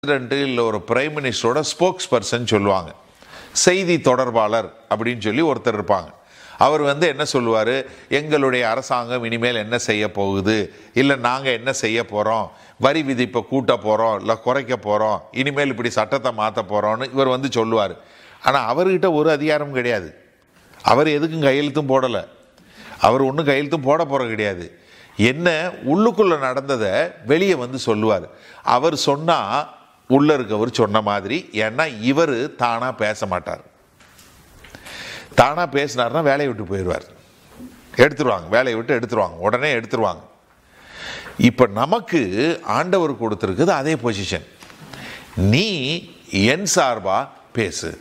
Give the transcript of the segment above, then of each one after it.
president இல்லை ஒரு prime மினிஸ்டரோட spokes person சொல்லுவாங்க செய்தி தொடர்பாளர் அப்படின்னு சொல்லி ஒருத்தர் இருப்பாங்க அவர் வந்து என்ன சொல்லுவார் எங்களுடைய அரசாங்கம் இனிமேல் என்ன செய்ய போகுது இல்லை நாங்கள் என்ன செய்ய போகிறோம் வரி விதிப்பை கூட்ட போகிறோம் இல்லை குறைக்க போகிறோம் இனிமேல் இப்படி சட்டத்தை மாற்ற போகிறோன்னு இவர் வந்து சொல்லுவார் ஆனால் அவர்கிட்ட ஒரு அதிகாரமும் கிடையாது அவர் எதுக்கும் கையெழுத்தும் போடலை அவர் ஒன்றும் கையெழுத்தும் போட போகிறது கிடையாது என்ன உள்ளுக்குள்ளே நடந்ததை வெளியே வந்து சொல்லுவார் அவர் சொன்னால் உள்ளே இருக்கவர் சொன்ன மாதிரி ஏன்னா இவர் தானாக பேச மாட்டார் தானாக பேசினார்னா வேலையை விட்டு போயிடுவார் எடுத்துருவாங்க வேலையை விட்டு எடுத்துருவாங்க உடனே எடுத்துருவாங்க இப்போ நமக்கு ஆண்டவர் கொடுத்துருக்குது அதே பொசிஷன் நீ என் சார்பா பேசு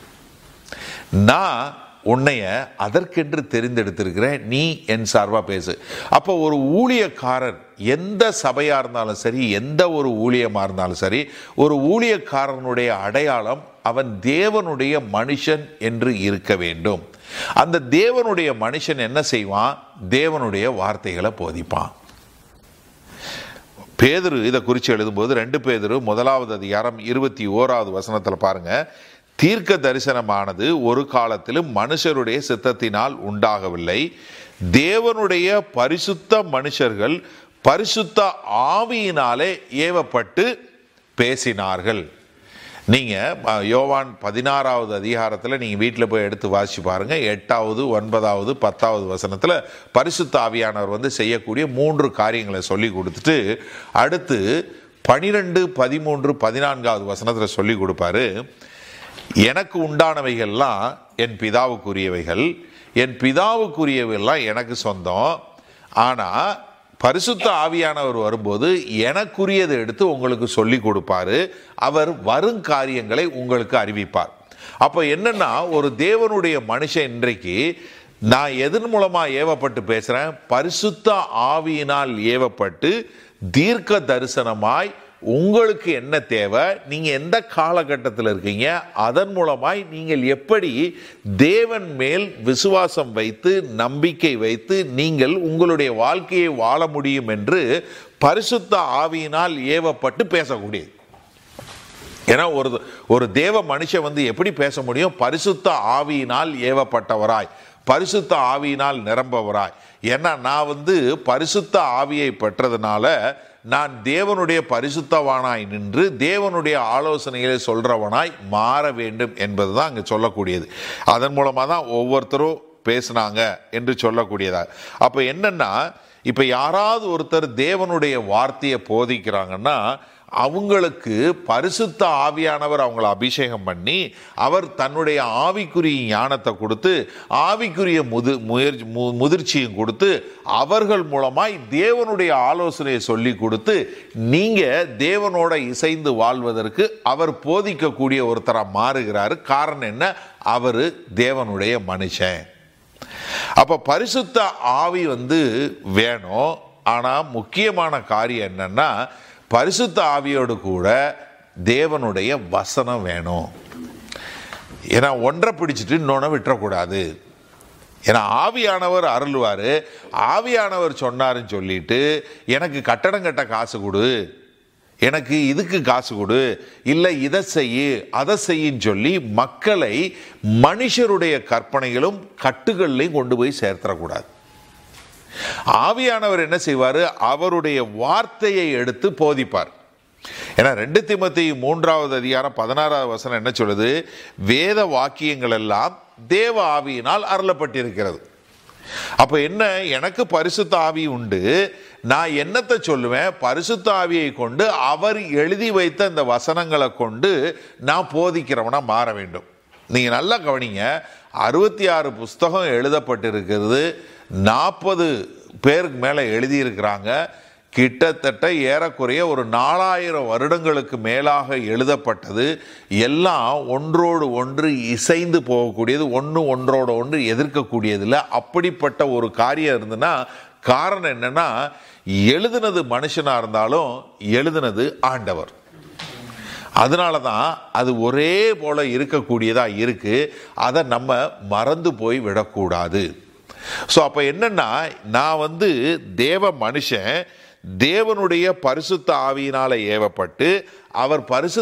நான் உன்னைய அதற்கென்று தெரிந்தெடுத்திருக்கிறேன் நீ என் சார்பா பேசு அப்போ ஒரு ஊழியக்காரர் எந்த சபையா இருந்தாலும் சரி எந்த ஒரு ஊழியமா இருந்தாலும் சரி ஒரு ஊழியக்காரனுடைய அடையாளம் அவன் தேவனுடைய மனுஷன் என்று இருக்க வேண்டும் அந்த தேவனுடைய மனுஷன் என்ன செய்வான் தேவனுடைய வார்த்தைகளை போதிப்பான் பேதுரு இதை குறித்து எழுதும்போது ரெண்டு பேதுரு முதலாவது அதிகாரம் இருபத்தி ஓராவது வசனத்தில் பாருங்க தீர்க்க தரிசனமானது ஒரு காலத்திலும் மனுஷருடைய சித்தத்தினால் உண்டாகவில்லை தேவனுடைய பரிசுத்த மனுஷர்கள் பரிசுத்த ஆவியினாலே ஏவப்பட்டு பேசினார்கள் நீங்கள் யோவான் பதினாறாவது அதிகாரத்தில் நீங்கள் வீட்டில் போய் எடுத்து வாசிச்சு பாருங்கள் எட்டாவது ஒன்பதாவது பத்தாவது வசனத்தில் பரிசுத்த ஆவியானவர் வந்து செய்யக்கூடிய மூன்று காரியங்களை சொல்லி கொடுத்துட்டு அடுத்து பனிரெண்டு பதிமூன்று பதினான்காவது வசனத்தில் சொல்லி கொடுப்பாரு எனக்கு உண்டானவைகள்லாம் என் பிதாவுக்குரியவைகள் என் பிதாவுக்குரியவைகள்லாம் எனக்கு சொந்தம் ஆனால் பரிசுத்த ஆவியானவர் வரும்போது எனக்குரியதை எடுத்து உங்களுக்கு சொல்லி கொடுப்பாரு அவர் வரும் காரியங்களை உங்களுக்கு அறிவிப்பார் அப்போ என்னன்னா ஒரு தேவனுடைய மனுஷன் இன்றைக்கு நான் எதன் மூலமா ஏவப்பட்டு பேசுறேன் பரிசுத்த ஆவியினால் ஏவப்பட்டு தீர்க்க தரிசனமாய் உங்களுக்கு என்ன தேவை நீங்க எந்த காலகட்டத்தில் இருக்கீங்க அதன் மூலமாய் நீங்கள் எப்படி தேவன் மேல் விசுவாசம் வைத்து நம்பிக்கை வைத்து நீங்கள் உங்களுடைய வாழ்க்கையை வாழ முடியும் என்று பரிசுத்த ஆவியினால் ஏவப்பட்டு பேசக்கூடியது ஏன்னா ஒரு ஒரு தேவ மனுஷன் வந்து எப்படி பேச முடியும் பரிசுத்த ஆவியினால் ஏவப்பட்டவராய் பரிசுத்த ஆவியினால் நிரம்பவராய் ஏன்னா நான் வந்து பரிசுத்த ஆவியை பெற்றதுனால நான் தேவனுடைய பரிசுத்தவானாய் நின்று தேவனுடைய ஆலோசனைகளை சொல்றவனாய் மாற வேண்டும் என்பதுதான் அங்கே சொல்லக்கூடியது அதன் மூலமாக தான் ஒவ்வொருத்தரும் பேசுனாங்க என்று சொல்லக்கூடியதா அப்போ என்னன்னா இப்போ யாராவது ஒருத்தர் தேவனுடைய வார்த்தையை போதிக்கிறாங்கன்னா அவங்களுக்கு பரிசுத்த ஆவியானவர் அவங்கள அபிஷேகம் பண்ணி அவர் தன்னுடைய ஆவிக்குரிய ஞானத்தை கொடுத்து ஆவிக்குரிய முது முயற்சி மு- முதிர்ச்சியும் கொடுத்து அவர்கள் மூலமாய் தேவனுடைய ஆலோசனையை சொல்லி கொடுத்து நீங்க தேவனோட இசைந்து வாழ்வதற்கு அவர் போதிக்கக்கூடிய ஒருத்தரா மாறுகிறாரு காரணம் என்ன அவரு தேவனுடைய மனுஷன் அப்ப பரிசுத்த ஆவி வந்து வேணும் ஆனா முக்கியமான காரியம் என்னன்னா பரிசுத்த ஆவியோடு கூட தேவனுடைய வசனம் வேணும் ஏன்னா ஒன்றை பிடிச்சிட்டு இன்னொன்று விட்டுறக்கூடாது ஏன்னா ஆவியானவர் அருள்வார் ஆவியானவர் சொன்னாருன்னு சொல்லிட்டு எனக்கு கட்டடம் கட்ட காசு கொடு எனக்கு இதுக்கு காசு கொடு இல்லை இதை செய்யு அதை செய்யின்னு சொல்லி மக்களை மனுஷருடைய கற்பனைகளும் கட்டுகள்லையும் கொண்டு போய் சேர்த்துடக்கூடாது ஆவியானவர் என்ன செய்வார் அவருடைய வார்த்தையை எடுத்து போதிப்பார் ஏன்னா ரெண்டு திமத்தி மூன்றாவது அதிகாரம் பதினாறாவது வசனம் என்ன சொல்லுது வேத வாக்கியங்கள் எல்லாம் தேவ ஆவியினால் அருளப்பட்டிருக்கிறது அப்ப என்ன எனக்கு பரிசுத்த ஆவி உண்டு நான் என்னத்தை சொல்லுவேன் பரிசுத்த ஆவியை கொண்டு அவர் எழுதி வைத்த இந்த வசனங்களை கொண்டு நான் போதிக்கிறவனா மாற வேண்டும் நீங்க நல்லா கவனிங்க அறுபத்தி ஆறு புஸ்தகம் எழுதப்பட்டிருக்கிறது நாற்பது பேருக்கு மேலே எழுதியிருக்கிறாங்க கிட்டத்தட்ட ஏறக்குறைய ஒரு நாலாயிரம் வருடங்களுக்கு மேலாக எழுதப்பட்டது எல்லாம் ஒன்றோடு ஒன்று இசைந்து போகக்கூடியது ஒன்று ஒன்றோடு ஒன்று எதிர்க்கக்கூடியதில்லை அப்படிப்பட்ட ஒரு காரியம் இருந்துன்னா காரணம் என்னன்னா எழுதுனது மனுஷனா இருந்தாலும் எழுதுனது ஆண்டவர் அதனால தான் அது ஒரே போல இருக்கக்கூடியதா இருக்கு அதை நம்ம மறந்து போய் விடக்கூடாது ஸோ அப்போ என்னன்னா நான் வந்து தேவ மனுஷன் தேவனுடைய பரிசுத்த ஆவியினால ஏவப்பட்டு அவர் பரிசு